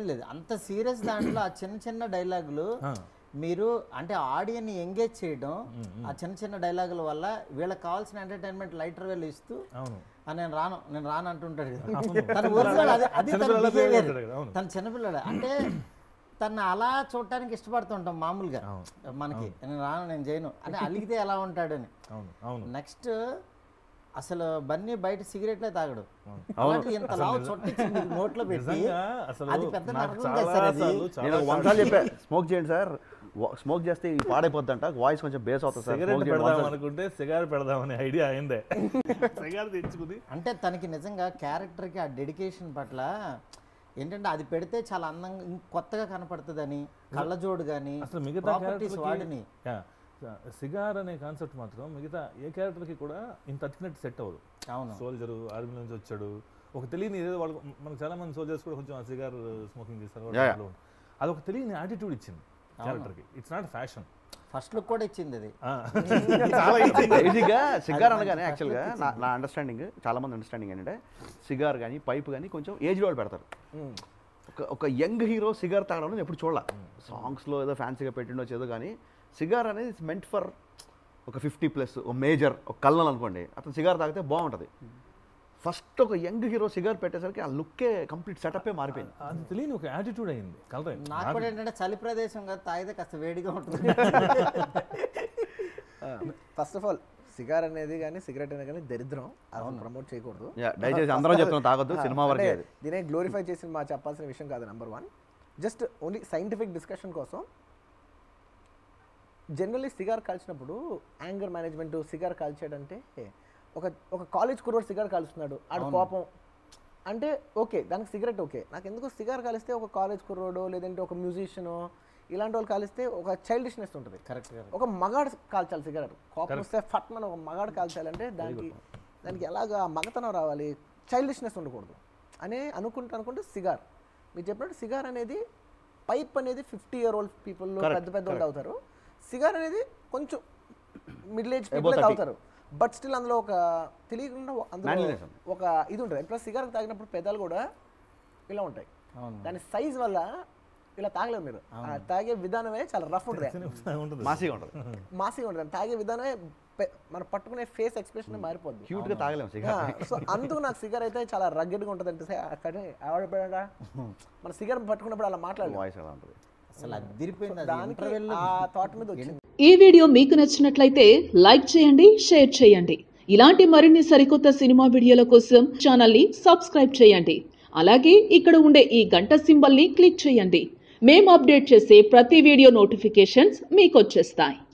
లేదు అంత సీరియస్ దాంట్లో ఆ చిన్న చిన్న డైలాగులు ఆ. మీరు అంటే ఆడియన్ ఎంగేజ్ చేయడం ఆ చిన్న చిన్న డైలాగుల వల్ల వీళ్ళకి కావాల్సిన ఎంటర్టైన్మెంట్ లైటర్ వేలు ఇస్తూ అవును "ఆ, నేను రాను నేను రాను అంటుంటాడు కదా అవును. తన ఒరిజినల్ అది అది తన చిన్నపిల్లలా బిహేవియర్ behave చేస్తాడు కదా, అవును. తన చిన్నపిల్లడు అంటే తను అలా చూడటానికి ఇష్టపడుతుంటాం మామూలుగా అవును. మనకి నేను రాను నేను చేయను అంటే అలిగితే ఎలా ఉంటాడని అవును అవును నెక్స్ట్ అసలు బన్నీ బయట సిగరెట్లే తాగడు అవును. అలాంటిది ఇంత లావు చొట్టించి నోట్లో పెట్టి నిజంగా అసలు అది పెద్ద నాకు నరకం చాలా కదా సార్ అది. సార్లు నేను చాలా వంటలు చెప్పా స్మోక్ చేయండి సార్ స్మోక్ చేస్తే ఇది పాడైపోద్దంట వాయిస్ కొంచెం బేస్ అవుతుంది సార్ సిగరెట్ smoke చేయండి పెడదాం వంటలు. అనుకుంటే సిగార్ పెడదామనే ఐడియా అయిందే సిగార్ తెచ్చుకుని అంటే తనకి నిజంగా క్యారెక్టర్కి ఆ డెడికేషన్ పట్ల ఏంటంటే అది పెడితే చాలా అందంగా ఇంక కొత్తగా కనపడుతుందని కళ్ళజోడు కానీ అసలు మిగతా ప్రాపర్టీస్ character కి- వాడిని యా, సిగార్ అనే కాన్సెప్ట్ మాత్రం మిగతా ఏ క్యారెక్టర్కి కూడా ఇంత అతికినట్టు సెట్ అవ్వదు అవును సోల్జర్ ఆర్మీ నుంచి వచ్చాడు ఒక తెలియని ఏదో వాళ్ళు మనకు చాలా మంది సోల్జర్స్ కూడా కొంచెం ఆ సిగార్ స్మోకింగ్ చేస్తారు Yeah, yeah. వాళ్ళు. అదొక తెలియని యాటిట్యూడ్ ఇచ్చింది క్యారెక్టర్కి it's not fashion first look కూడా ఇచ్చింది అది చాలా ఇచ్చింది బేసిక్గా సిగార్ అది అనగానే మంచి యాక్చువల్గా first నా నా అండర్స్టాండింగ్ చాలా మంది అండర్స్టాండింగ్ ఏంటంటే సిగార్ కానీ పైప్ కానీ కొంచెం ఏజ్ వాళ్ళు పెడతారు ఒక ఒక యంగ్ హీరో సిగార్ తాగడం నేను ఎప్పుడు చూడాల సాంగ్స్లో ఏదో ఫ్యాన్సీగా పెట్టిండొచ్చు ఏదో కానీ సిగార్ అనేది ఇట్స్ మెంట్ ఫర్ ఒక ఫిఫ్టీ ప్లస్ ఒక మేజర్ ఒక కల్నల్ అనుకోండి అతను సిగార్ తాగితే బాగుంటుంది ఫస్ట్ ఒక యంగ్ హీరో సిగార్ పెట్టేసరికి ఆ లుక్కే కంప్లీట్ సెటప్పే మారిపోయింది అది తెలియని ఒక యాటిట్యూడ్ అయింది కలర్ నాకు కూడా ఏంటంటే చలి ప్రదేశం కదా తాగితే కాస్త వేడిగా ఉంటుంది ఫస్ట్ ఆఫ్ ఆల్ సిగార్ అనేది కానీ సిగరెట్ అనేది కానీ దరిద్రం అసలు ప్రమోట్ చేయకూడదు Yeah, దయచేసి అందరం చెప్తున్నాం తాగొద్దు ఆ, సినిమా వరకే అంటే అది దీనే గ్లోరిఫై చేసి మా చెప్పాల్సిన విషయం కాదు number one just only scientific discussion కోసం జనరల్లీ సిగార్ కాల్చినప్పుడు యాంగర్ మేనేజ్మెంట్ సిగార్ కాల్చాడంటే ఒక ఒక కాలేజ్ కుర్రోడు సిగార్ కాలుస్తున్నాడు ఆడు కోపం అంటే ఓకే దానికి సిగరెట్ ఓకే నాకు ఎందుకు సిగార్ కాలిస్తే ఒక కాలేజ్ కుర్రోడో లేదంటే ఒక మ్యూజిషియనో ఇలాంటి వాళ్ళు కాలిస్తే ఒక చైల్డిష్నెస్ ఉంటుంది కరెక్ట్ కరెక్ట్ ఒక మగాడు కాల్చాలి సిగరెట్ కోపం వస్తే ఫట్ మన ఒక మగాడు కాల్చాలంటే దానికి దానికి ఎలాగా మగతనం రావాలి చైల్డిష్నెస్ ఉండకూడదు అనే అనుకుంటూ అనుకుంటే సిగార్ మీరు చెప్పినట్టు సిగార్ అనేది పైప్ అనేది ఫిఫ్టీ ఇయర్ ఓల్డ్ పీపుల్ పెద్ద పెద్ద వాళ్ళు తాగుతారు సిగార్ అనేది కొంచెం మిడిల్ ఏజ్ పీపుల్ 30. తాగుతారు బట్ స్టిల్ అందులో ఒక తెలియకుండా అందులో Manliness ఉంది. ఒక ఇది ఉంటుంది ప్లస్ సిగార్ తాగినప్పుడు పెదాలు కూడా ఇలా ఉంటాయి అవును దాని సైజ్ వల్ల ఇలా తాగలేరు మీరు ఆ తాగే విధానమే చాలా రఫ్ ఉంటుంది ఉంటుంది మాసిగా ఉంటుంది మాసిగా ఉంటుంది తాగే విధానమే పె- మనం పట్టుకునే ఫేస్ ఎక్స్ప్రెషన్ మారిపోద్ది క్యూట్గా తాగలేము సిగార్ సో అందుకు నాకు సిగర్ అయితే చాలా రగ్గడ్గా ఉంటుంది అంటే అక్కడే ఆవిడ మన సిగర్ పట్టుకున్నప్పుడు అలా మాట్లాడలేదు వాయిస్ ఎలా ఉంటుంది అసలు అదిరిపోయింది అది దానికి ఇంటర్వెల్ ఆ థాట్ మీద వచ్చింది ఈ వీడియో మీకు నచ్చినట్లయితే లైక్ చేయండి షేర్ చేయండి ఇలాంటి మరిన్ని సరికొత్త సినిమా వీడియోల కోసం ఛానల్ని సబ్స్క్రైబ్ చేయండి అలాగే ఇక్కడ ఉండే ఈ గంట సింబల్ని క్లిక్ చేయండి మేము అప్డేట్ చేసే ప్రతి వీడియో నోటిఫికేషన్స్ మీకు వచ్చేస్తాయి